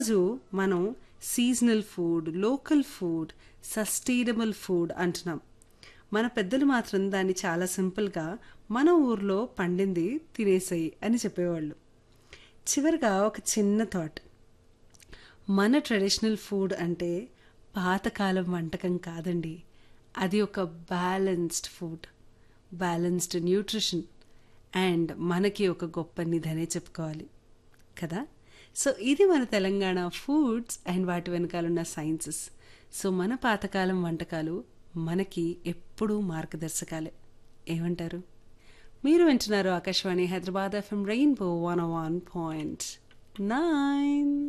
రోజు మనం seasonal food local food sustainable food అంటున్నాం మన పెద్దలు మాత్రం దాన్ని చాలా సింపుల్గా మన ఊర్లో పండింది తినేసేయి అని చెప్పేవాళ్ళు చివరిగా ఒక చిన్న థాట్ మన ట్రెడిషనల్ ఫుడ్ అంటే పాతకాలం వంటకం కాదండి అది ఒక balanced food balanced nutrition and మనకి ఒక గొప్ప నిధనే చెప్పుకోవాలి కదా సో ఇది మన తెలంగాణ ఫుడ్స్ అండ్ వాటి వెనకాల ఉన్న సైన్సెస్ సో మన పాతకాలం వంటకాలు మనకి ఎప్పుడూ మార్గదర్శకాలే ఏమంటారు మీరు వింటున్నారు Akashvani Hyderabad FM rainbow one one point nine